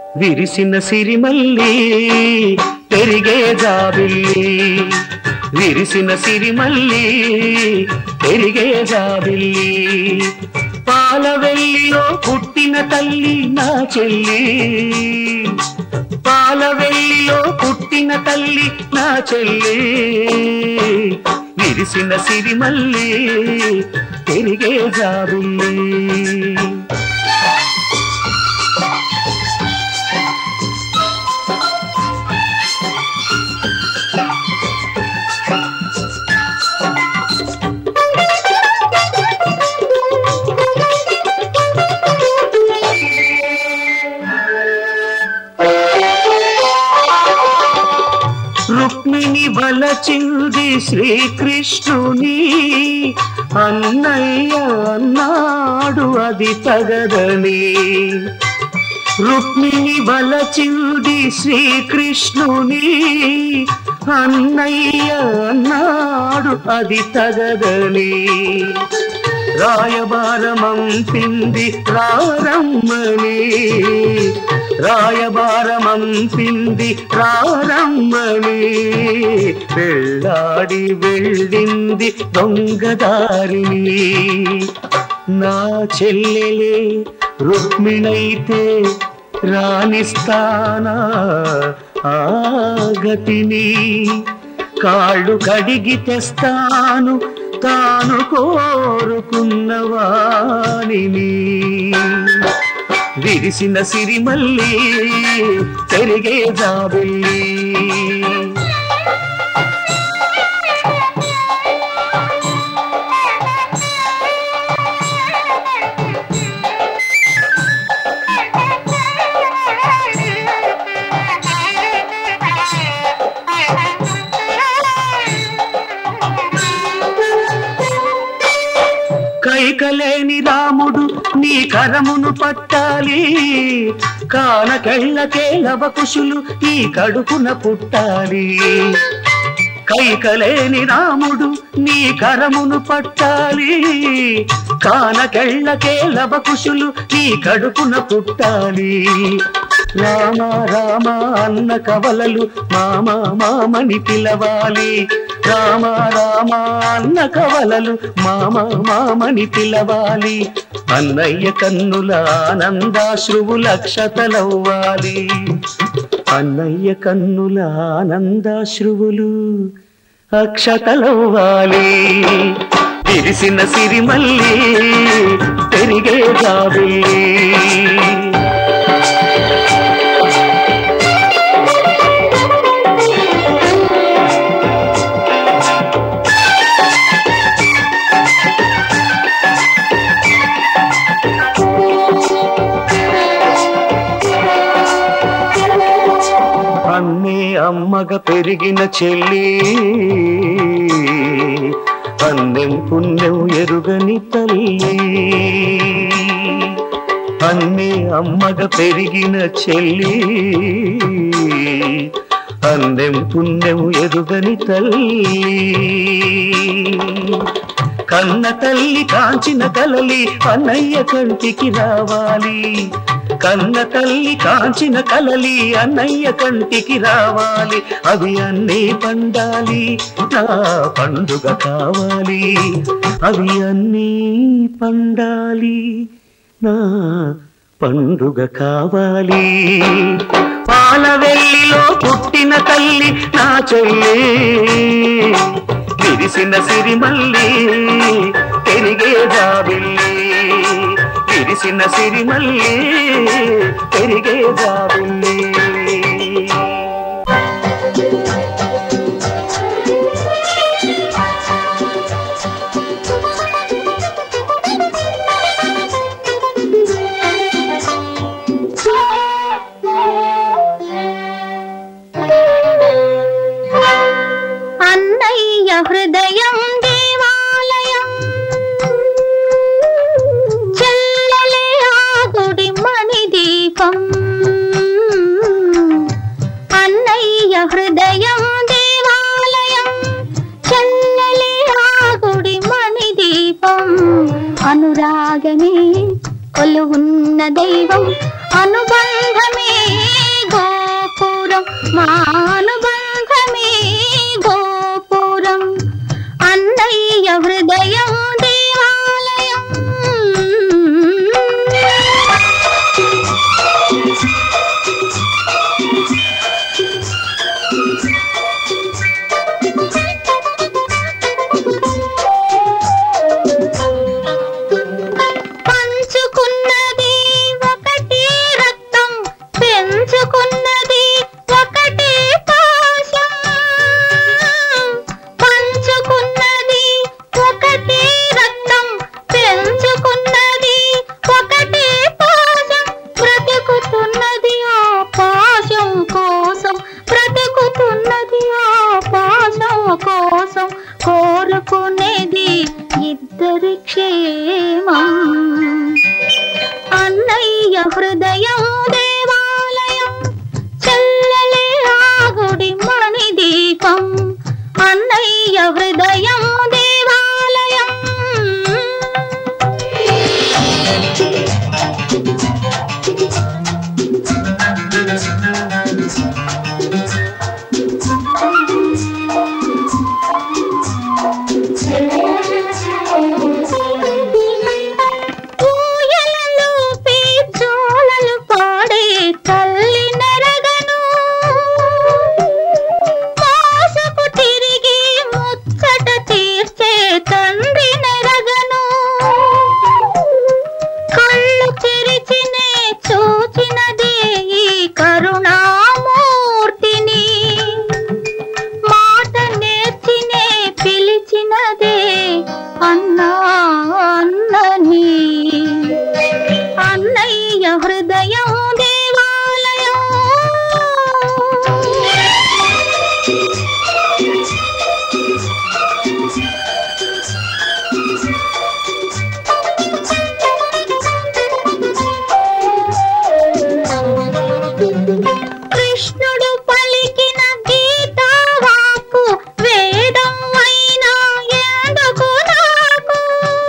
విరిసిన సిరిమల్లి పెరిగే జాబిల్లి విరిసిన సిరిమల్లి పెరిగే జాబిల్లి పాలవెల్లిలో పుట్టిన తల్లి నా చెల్లి పాలవెల్లిలో పుట్టిన తల్లి నా చెల్లి విరిసిన సిరిమల్లి పెరిగే జాబిల్లి రుక్మిణి వలచింది శ్రీకృష్ణుని అన్నయ్య అన్నాడు అది తగదని రుక్మిణి వలచింది శ్రీకృష్ణుని అన్నయ్య అన్నాడు అది తగదని రాయబారమంపింది రారమ్మని రాయబారమంపింది రారమ్మని వెళ్ళాడి వెళ్ళింది దొంగదారిని నా చెల్లెలే రుక్మిణైతే రాణిస్తానా ఆ గతిని కాళ్ళు కడిగి తెస్తాను తాను కోరుకున్న వాణిని విరిసిన సిరిమల్లి పెరిగే జాబిల్లి కైకలేని రాముడు నీ కరమును పట్టాలి కానకెళ్ళకే లవకుశులు ఈ కడుపున పుట్టాలి కైకలేని రాముడు నీ కరమును పట్టాలి కానకెళ్ళకే లవకుశులు ఈ కడుపున పుట్టాలి రామ రామ అన్న కవలలు మామ మామని పిలవాలి రామ రామ అన్న కవలలు మామ మామని పిలవాలి అన్నయ్య కన్నుల ఆనందాశ్రువుల అక్షతలవ్వాలి అన్నయ్య కన్నుల ఆనందాశ్రువులు అక్షతలవ్వాలి విరిసిన సిరిమల్లి పెరిగే జాబిల్లి అన్నే అమ్మగ పెరిగిన చెల్లి అన్నెం పుణ్యం ఎరుగని తల్లి అన్నే అమ్మగ పెరిగిన చెల్లి అందెం పుణ్యం ఎరుగని తల్లి కన్న తల్లి కాంచిన కలలి అన్నయ్య కంటికి రావాలి కన్న తల్లి కాంచిన కలలి అన్నయ్య కంటికి రావాలి అవి అన్నీ పండాలి నా పండుగ కావాలి అవి అన్నీ పండాలి నా పండుగ కావాలి పాలవెల్లిలో పుట్టిన తల్లి నా చెల్లి విరిసిన సిరిమల్లి పెరిగే జాబిల్లి విరిసిన సిరిమల్లి పెరిగే జాబిల్లి అన్నయ్య హృదయం దేవాలయం చెల్లెలే ఆ గుడి మణి దీపం అన్నయ్య హృదయం దేవాలయం చెల్లెలే ఆ గుడి మణి దీపం అనురాగమే కొలువున్న దైవం అనుబంధమే మా అనుబంధమే గోపురం అన్నయ్య హృదయం దేవాలయం పంచుకున్నది ఒకటే రక్తం పెంచుకున్నది ఒకటే పాశం పంచుకున్నది ఒకటే రక్తం పెంచుకున్నది ఒకటే పాశం బ్రతుకుతున్నది ఆ పాశం కోసం బ్రతుకుతున్నది ఆ పాశం కోసం కోరుకునేది ఇద్దరి క్షేమం అన్నయ్య హృదయం దేవాలయం చెల్లెలే ఆగుడి మణి దీపం అన్నయ్య హృదయం దేవాలయం ఊయలలు పీచోలలు పాడే తల్లి నెరగను మోసకు తిరిగి ముచ్చట తీర్చే తండ్రి నెరగను కళ్ళు తెరిచినే చూచినదే ఈ కరుణామూర్తిని మాట నేర్చినే పిలిచినదే అన్నా అన్నని అన్నయ్య హృదయం దేవాలయం కృష్ణుడు పలికిన గీతా వాక్కు వేదం అయినా ఎందుకు నాకు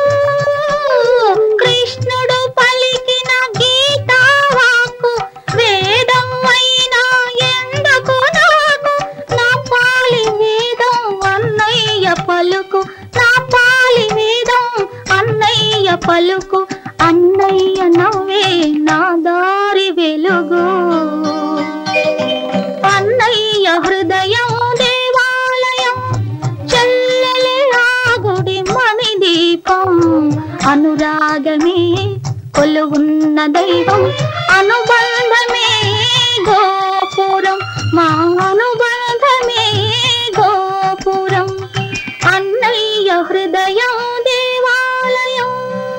కృష్ణుడు పలికిన గీతా వాక్కు వేదం అయినా ఎందుకు నాకు నా పాలి వేదం అన్నయ్య పలుకు నా పాలి వేదం అన్నయ్య పలుకు అన్నయ్య నవ్వే నా దారి వెలుగు అన్నయ్య హృదయం దేవాలయం చెల్లెలే ఆగుడి మణి దీపం అనురాగమే కొలువున్న దైవం అనుబంధమే గోపురం మా అనుబంధమే గోపురం అన్నయ్య హృదయం దేవాలయం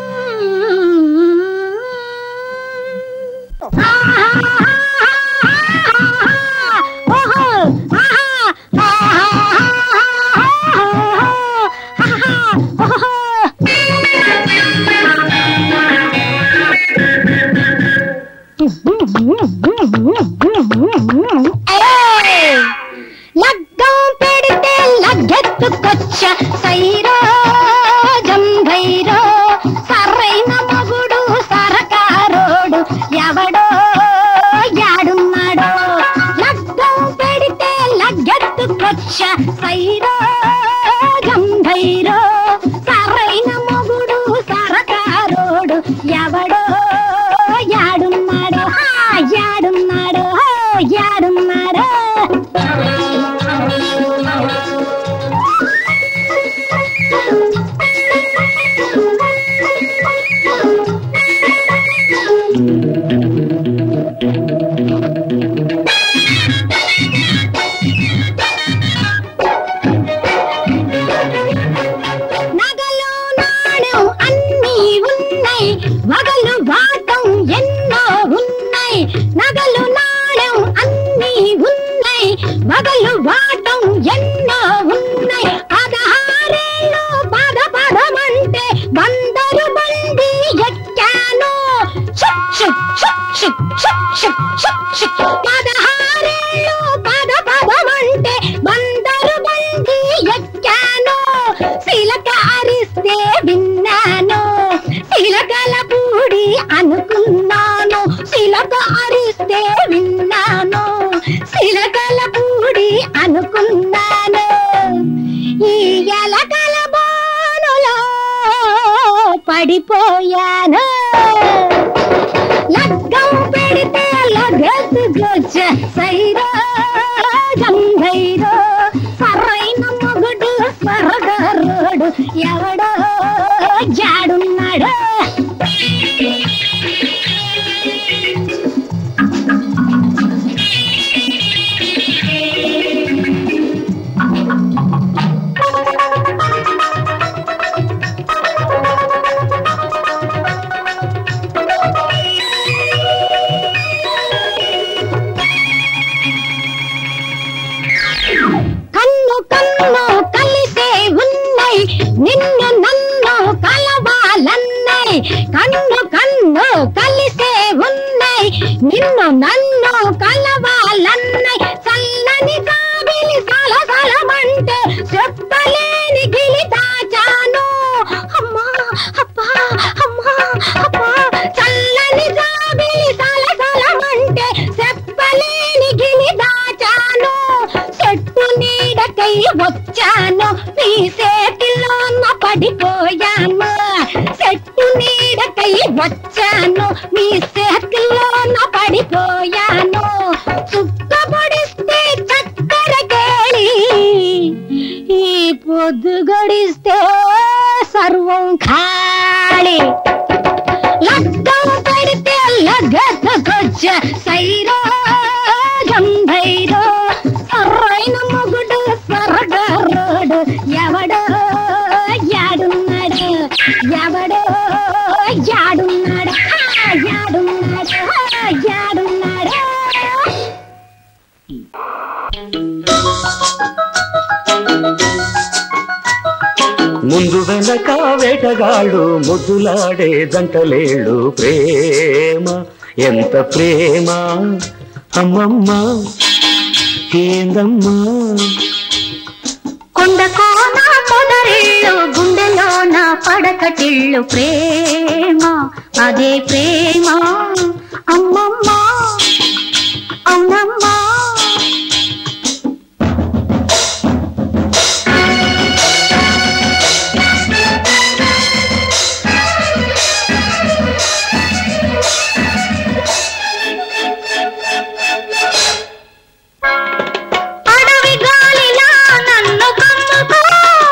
లగ్గం పెడితే లగ్గెత్తుకొచ్చ సైరో జంభైరో సరైన మగుడు సరకారోడు ఎవడో యాడున్నాడో లగ్గం పెడితే లగ్గెత్తుకొచ్చ సైరో జంభైరో సరైన మగుడు సరకారోడు ఎవడో యాడున్నాడో హా, యాడున్నాడో యాడున్నాడో నగలు నాణం అన్నీ ఉన్నాయి వగలు వాటం ఎన్నో ఉన్నాయి నగలు నాణం అన్నీ ఉన్నాయి వగలు వాటం ఎన్నో ఉన్నాయి పదహారేళ్ళు పద పదమంటే బందరు బండి ఎక్కాను షుక్ షుక్ షుక్ షుక్ షుక్ షుక్ షుక్ షుక్ పదహారేళ్ళు పద పదమంటే బందరు బండి ఎక్కాను శిలక అరిస్తే విన్నాను శిలకల పూడి అనుకున్నాను శిలక అరిస్తే విన్నాను శిలకల లగ్గం పెడితే లగెత్తుకొచ్చ సైరాజం భైరో సరైన మొగుడు స్వరగరుడు ఎవడో జాడున్నాడు కన్ను కన్ను కలిసే ఉన్నాయి నిన్ను నన్ను కలవాలన్నాయి కన్ను కన్ను కలిసే ఉన్నాయి నిన్ను నన్ను కలవాలన్నాయి చల్లని కాబిలి సలసలమంటే చెప్పలేని గిలి దాచాను అమ్మా అప్పా అమ్మా అప్పా చల్లని కాబిలి సలసలమంటే చెప్పలేని గిలి దాచాను చెట్టు నీడకై వచ్చాను నీ చేతిలోన పడిపోయాను చెట్టు నీడకై వచ్చాను నీ చేతిలోన పడిపోయాను చుక్క పొడిస్తే చక్కెర కేళి ఈ పొద్దు గడిస్తే సర్వం ఖాళీ లగ్గం పెడితే లగ్గతకొచ్చ సైరాజం భైరో సరైన మొగుడు సరగరుడు ఎవడో యాడున్నాడు ఎవడో యాడున్నాడు ఆ, యాడున్నాడు ఆ, యాడున్నాడు ముందు వెనక వేటగాడు ముద్దులాడే జంటలేళ్ళు ప్రేమ ఎంత ప్రేమ అమ్మమ్మ ఏందమ్మా కొండ కోన పొదరిల్లు గుండెలోన పడకటిల్లు ప్రేమ అదే ప్రేమ అమ్మమ్మ అవునమ్మా అడవి గాలిలా నన్ను కమ్ముకో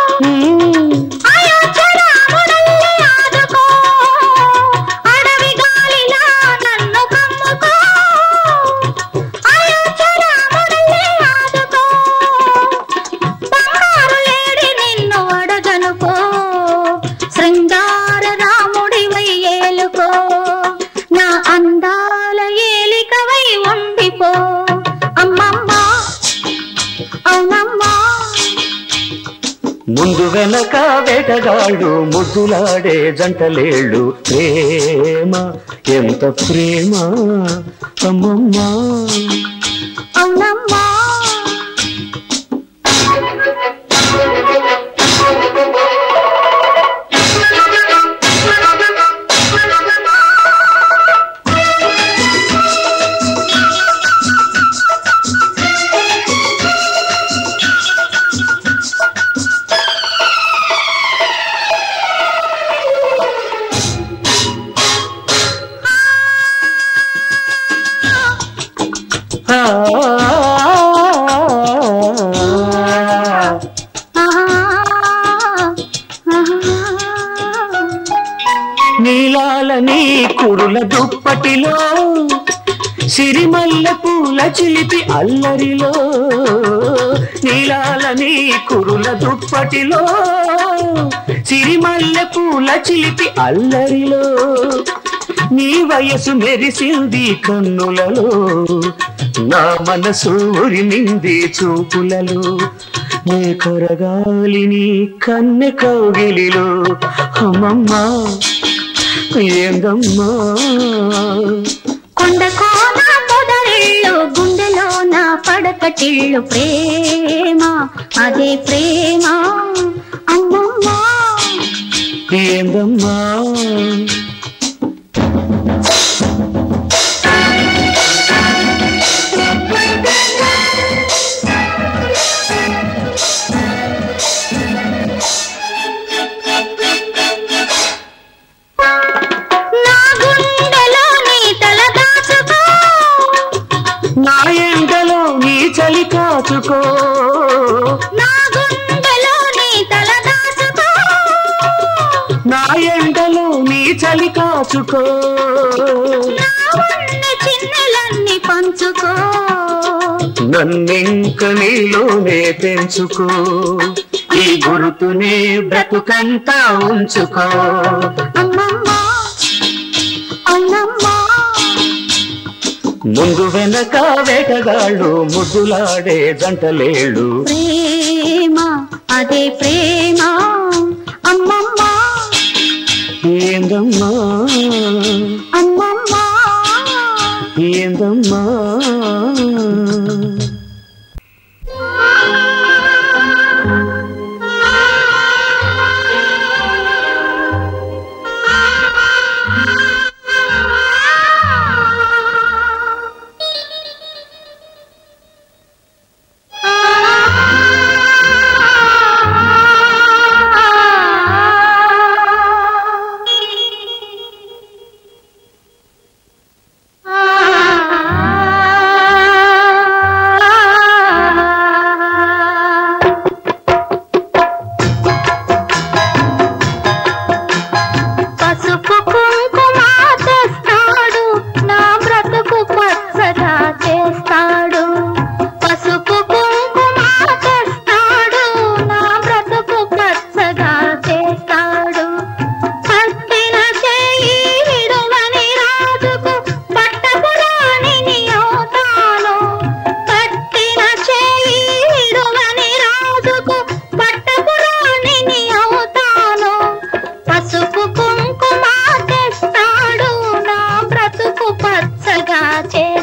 అయోధ్యరాముడల్లి ఆదుకో అడవి గాలిలా నన్ను కమ్ముకో అయోధ్యరాముడల్లి ఆదుకో బంగారు లేడి నిన్ను అడగనుకో శృంగార రాముడివై ఏలుకో నా అందాల ఏలికవై ఉండిపో అమ్మమ్మ అవునమ్మా ముందు వెనక వేటగాడు ముద్దులాడే జంటలేళ్ళు ప్రేమ ఎంత ప్రేమ అమ్మమ్మ అవునమ్మా ఆ, నీలాల నీ కురుల దుప్పటిలో సిరిమల్ల పూల చిలిపి అల్లరిలో నీలాల నీ కురుల దుప్పటిలో సిరిమల్ల పూల చిలిపి అల్లరిలో నీ వయసు మెరిసింది కన్నులలో నా మనసు ఉరిమింది చూపులలో నీ కొరగాలి నీ కన్నె కౌగిలిలో అమ్మమ్మా ఏందమ్మా కొండ కోన పొదరిల్లు గుండెలోన పడకటిల్లు ప్రేమ అదే ప్రేమ అమ్మమ్మ ఏందమ్మా నా గుండెలో నీ తల దాచుకో నా ఎండలో నీ చలి కాచుకో నా గుండెలో నీ తల దాచుకో నా ఎండలో నీ చలి కాచుకో నా ఉన్న చిన్నెలన్నీ పంచుకో నన్నింక నీలోనే పెంచుకో ఈ గురుతునే బ్రతుకంతా ఉంచుకో అమ్మమ్మ అవునమ్మా ముందు వెనక వేటగాళ్ళు ముద్దులాడే జంటలేళ్ళు ప్రేమ అదే ప్రేమ అమ్మమ్మ ఏందమ్మా అమ్మమ్మ ఏందమ్మా పసుపు కుంకుమ తెస్తాడు నా బ్రతుకు పచ్చగా చేస్తాడు పసుపు కుంకుమ తెస్తాడు నా బ్రతుకు పచ్చగా చేస్తాడు పట్టిన చేయి విడువని రాజుకు పట్టపురాణిని అవుతాను పట్టిన చేయి విడువని రాజుకు పట్టపురాణిని అవుతాను పసుపు కుంకుమ తెస్తాడు నా బ్రతుకు పచ్చగా చే